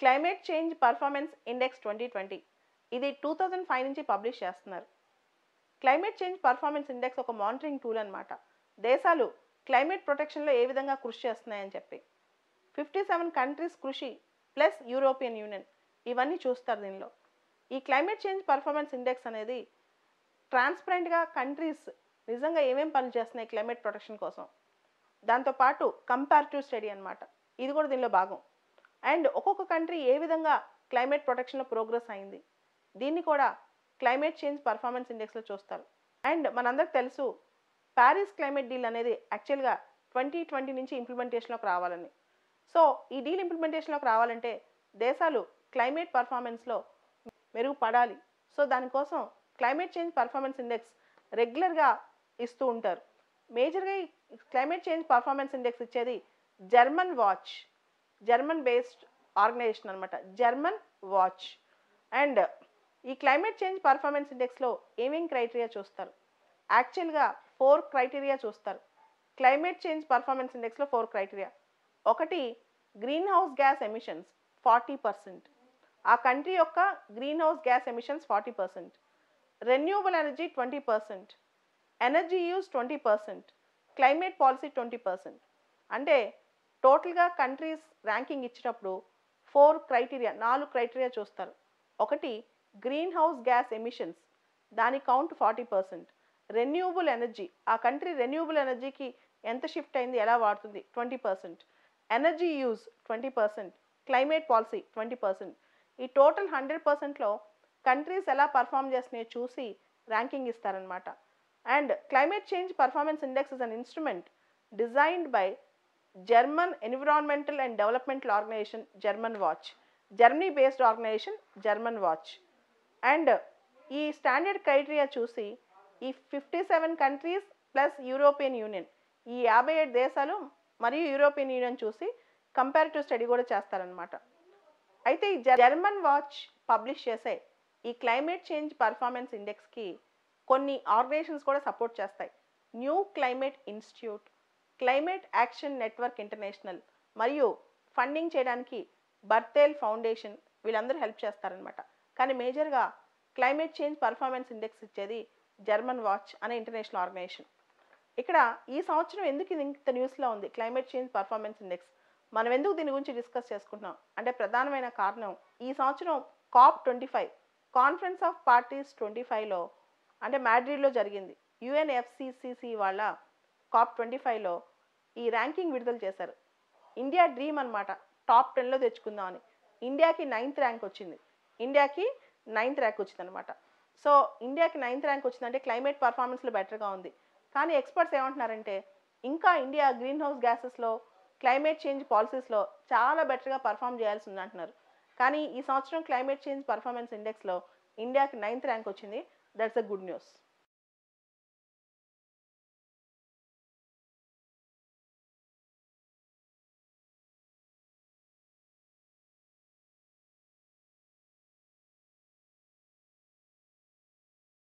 climate change performance index twenty twenty ఇది two thousand five నుంచి publish చేస్తున్నారు climate change performance index ఒక monitoring tool అనమాట దేశాలు క్లైమేట్ ప్రొటెక్షన్లో ఏ విధంగా కృషి చేస్తున్నాయని చెప్పి ఫిఫ్టీ సెవెన్ కంట్రీస్ కృషి ప్లస్ యూరోపియన్ యూనియన్ ఇవన్నీ చూస్తారు దీనిలో ఈ క్లైమేట్ చేంజ్ పర్ఫార్మెన్స్ ఇండెక్స్ అనేది ట్రాన్స్పరెంట్గా కంట్రీస్ నిజంగా ఏమేం పనులు చేస్తున్నాయి క్లైమేట్ ప్రొటెక్షన్ కోసం దాంతోపాటు కంపారిటివ్ స్టడీ అనమాట ఇది కూడా దీనిలో భాగం అండ్ ఒక్కొక్క కంట్రీ ఏ విధంగా క్లైమేట్ ప్రొటెక్షన్లో ప్రోగ్రెస్ అయింది దీన్ని కూడా క్లైమేట్ చేంజ్ పర్ఫార్మెన్స్ ఇండెక్స్లో చూస్తారు అండ్ మనందరికి తెలుసు ప్యారిస్ క్లైమేట్ డీల్ అనేది యాక్చువల్గా ట్వంటీ ట్వంటీ నుంచి ఇంప్లిమెంటేషన్లోకి రావాలని సో ఈ డీల్ ఇంప్లిమెంటేషన్లోకి రావాలంటే దేశాలు క్లైమేట్ పర్ఫార్మెన్స్లో మెరుగుపడాలి సో దానికోసం క్లైమేట్ చేంజ్ పర్ఫార్మెన్స్ ఇండెక్స్ రెగ్యులర్గా ఇస్తూ ఉంటారు మేజర్గా ఈ క్లైమేట్ చేంజ్ పర్ఫార్మెన్స్ ఇండెక్స్ ఇచ్చేది German watch German based organisation అనమాట జర్మన్ వాచ్ అండ్ ఈ క్లైమేట్ చేంజ్ పర్ఫార్మెన్స్ ఇండెక్స్లో ఏమేం క్రైటీరియా చూస్తారు యాక్చువల్గా ఫోర్ క్రైటీరియా చూస్తారు క్లైమేట్ చేంజ్ పర్ఫార్మెన్స్ ఇండెక్స్లో ఫోర్ క్రైటీరియా ఒకటి greenhouse gas emissions forty percent ఆ కంట్రీ యొక్క greenhouse gas emissions forty percent renewable energy twenty percent energy use twenty percent climate policy twenty percent అంటే టోటల్గా countries ranking ఇచ్చినప్పుడు four criteria నాలుగు criteria చూస్తారు ఒకటి greenhouse gas emissions దాని count forty percent renewable energy ఆ country renewable ఎనర్జీకి ఎంత షిఫ్ట్ అయింది ఎలా వాడుతుంది twenty percent energy use twenty percent climate policy twenty percent ఈ టోటల్ హండ్రెడ్ పర్సెంట్లో కంట్రీస్ ఎలా పర్ఫామ్ చేస్తున్నాయో చూసి ర్యాంకింగ్ ఇస్తారనమాట and climate change performance index is an instrument designed by German environmental and developmental organisation German watch Germany based organisation German watch and ఈ standard criteria చూసి ఈ fifty seven countries plus European union ఈ యాభై ఏడు దేశాలు మరియు European union చూసి comparative study కూడా చేస్తారనమాట అయితే ఈ జర్మన్ వాచ్ పబ్లిష్ చేసే ఈ క్లైమేట్ చేంజ్ పర్ఫార్మెన్స్ ఇండెక్స్కి కొన్ని ఆర్గనైజేషన్స్ కూడా సపోర్ట్ చేస్తాయి new climate institute climate action network international మరియు ఫండింగ్ చేయడానికి బర్తేల్ ఫౌండేషన్ వీళ్ళందరూ హెల్ప్ చేస్తారనమాట కానీ మేజర్గా క్లైమేట్ చేంజ్ పర్ఫార్మెన్స్ ఇండెక్స్ ఇచ్చేది జర్మన్ వాచ్ అనే ఇంటర్నేషనల్ ఆర్గనైజేషన్ ఇక్కడ ఈ సంవత్సరం ఎందుకు ఇది ఇంత న్యూస్లో ఉంది క్లైమేట్ చేంజ్ పర్ఫార్మెన్స్ ఇండెక్స్ మనం ఎందుకు దీని గురించి డిస్కస్ చేసుకుంటున్నాం అంటే ప్రధానమైన కారణం ఈ సంవత్సరం COP twenty five conference of parties twenty ఫైవ్లో అంటే మ్యాడ్రిడ్లో జరిగింది యుఎన్ఎఫ్సిసిసి వాళ్ళ కాప్ ట్వంటీ ఫైవ్లో ఈ ర్యాంకింగ్ విడుదల చేశారు ఇండియా డ్రీమ్ అనమాట టాప్ టెన్లో తెచ్చుకుందామని ఇండియాకి నైన్త్ ర్యాంక్ వచ్చింది ఇండియాకి నైన్త్ ర్యాంక్ వచ్చింది అనమాట సో ఇండియాకి నైన్త్ ర్యాంక్ వచ్చిందంటే క్లైమేట్ పర్ఫార్మెన్స్లో బెటర్గా ఉంది కానీ ఎక్స్పర్ట్స్ ఏమంటున్నారంటే ఇంకా ఇండియా గ్రీన్ హౌస్ గ్యాసెస్లో క్లైమేట్ చేంజ్ పాలసీస్లో చాలా బెటర్గా పర్ఫామ్ చేయాల్సి ఉంది అంటున్నారు కానీ ఈ సంవత్సరం క్లైమేట్ చేంజ్ పర్ఫార్మెన్స్ ఇండెక్స్లో ఇండియాకి నైన్త్ ర్యాంక్ వచ్చింది దట్స్ అ గుడ్ న్యూస్